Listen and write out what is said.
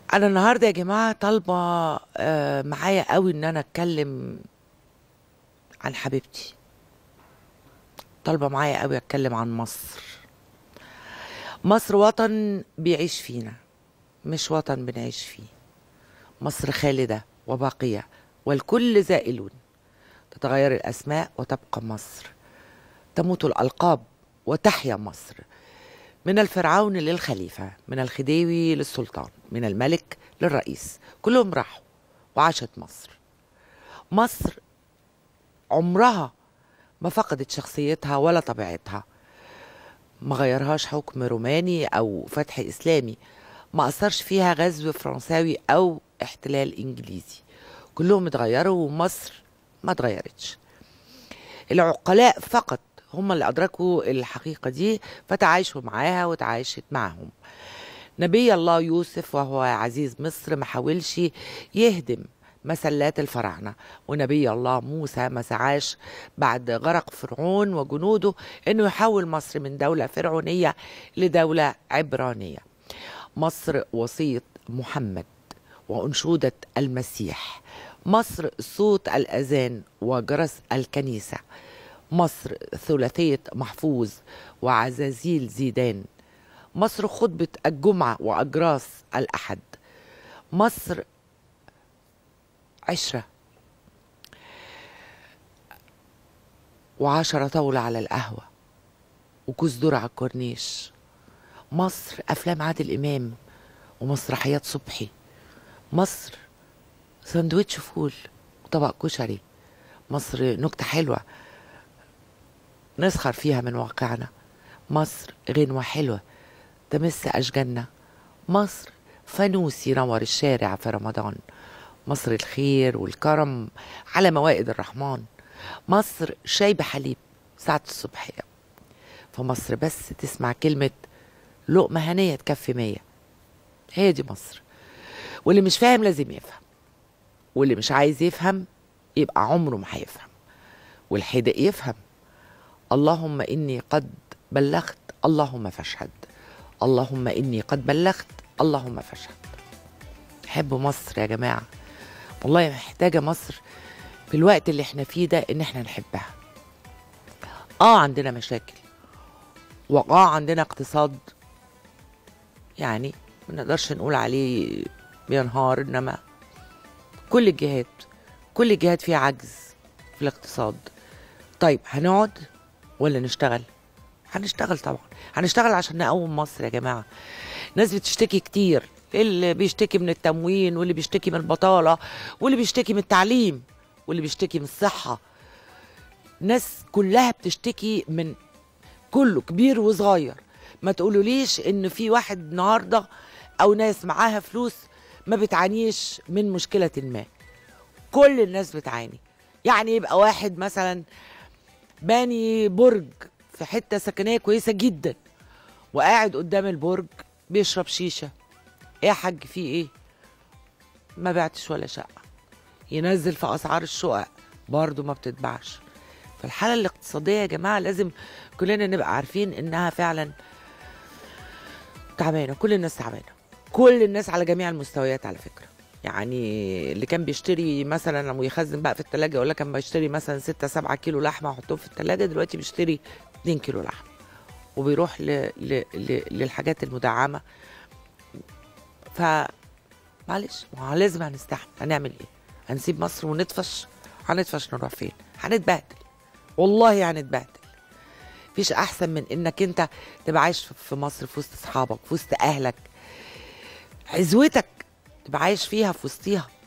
انا النهارده يا جماعه طالبه آه، معايا قوي ان انا اتكلم عن حبيبتي طالبه معايا قوي اتكلم عن مصر مصر وطن بيعيش فينا مش وطن بنعيش فيه مصر خالده وباقيه والكل زائلون تتغير الاسماء وتبقى مصر تموت الالقاب وتحيا مصر من الفرعون للخليفة من الخديوي للسلطان من الملك للرئيس كلهم راحوا وعاشت مصر مصر عمرها ما فقدت شخصيتها ولا طبيعتها ما غيرهاش حكم روماني أو فتح إسلامي ما أثرش فيها غزو فرنساوي أو احتلال إنجليزي كلهم اتغيروا ومصر ما اتغيرتش العقلاء فقط هم اللي أدركوا الحقيقة دي فتعايشوا معاها وتعايشت معهم نبي الله يوسف وهو عزيز مصر ما حاولش يهدم مسلات الفراعنة ونبي الله موسى ما سعاش بعد غرق فرعون وجنوده انه يحول مصر من دولة فرعونية لدولة عبرانية مصر وصية محمد وأنشودة المسيح مصر صوت الأذان وجرس الكنيسة مصر ثلاثية محفوظ وعزازيل زيدان مصر خطبة الجمعة وأجراس الأحد مصر عشرة وعشرة طاولة على القهوة وكوز ذرة على الكورنيش مصر أفلام عادل إمام ومسرحيات صبحي مصر سندوتش فول وطبق كشري مصر نكتة حلوة نسخر فيها من واقعنا مصر غنوة حلوة تمس أشجاننا مصر فانوس ينور الشارع في رمضان مصر الخير والكرم على موائد الرحمن مصر شاي بحليب ساعة الصبحية فمصر بس تسمع كلمة لقمة هنية تكفي مية هي دي مصر واللي مش فاهم لازم يفهم واللي مش عايز يفهم يبقى عمره ما هيفهم والحدق يفهم اللهم إني قد بلغت اللهم فاشهد اللهم إني قد بلغت اللهم فاشهد حب مصر يا جماعة والله محتاجة مصر في الوقت اللي احنا فيه ده ان احنا نحبها اه عندنا مشاكل واه عندنا اقتصاد يعني ما نقدرش نقول عليه بينهار انما كل الجهات كل الجهات فيها عجز في الاقتصاد طيب هنقعد ولا نشتغل هنشتغل طبعا هنشتغل عشان نقوم مصر يا جماعه ناس بتشتكي كتير اللي بيشتكي من التموين واللي بيشتكي من البطاله واللي بيشتكي من التعليم واللي بيشتكي من الصحه ناس كلها بتشتكي من كله كبير وصغير ما تقولوليش ان في واحد النهارده او ناس معاها فلوس ما بتعانيش من مشكله ما كل الناس بتعاني يعني يبقى واحد مثلا باني برج في حته سكنيه كويسه جدا وقاعد قدام البرج بيشرب شيشه ايه يا حاج في ايه ما بعتش ولا شقه ينزل في اسعار الشقق برضه ما بتتباعش فالحاله الاقتصاديه يا جماعه لازم كلنا نبقى عارفين انها فعلا تعبانه كل الناس تعبانه كل الناس على جميع المستويات على فكره يعني اللي كان بيشتري مثلا لما يخزن بقى في التلاجة يقول لك كان بيشتري مثلا 6 7 كيلو لحمه احطهم في التلاجة دلوقتي بيشتري 2 كيلو لحمه وبيروح ل... ل... ل... للحاجات المدعمه ف معلش ما هو لازم هنستحمل هنعمل ايه هنسيب مصر ونطفش هنطفش نروح فين هنتبهدل والله هنتبهدل مفيش احسن من انك انت تبقى عايش في مصر في وسط اصحابك في وسط اهلك عزوتك تبقى عايش فيها في وسطيها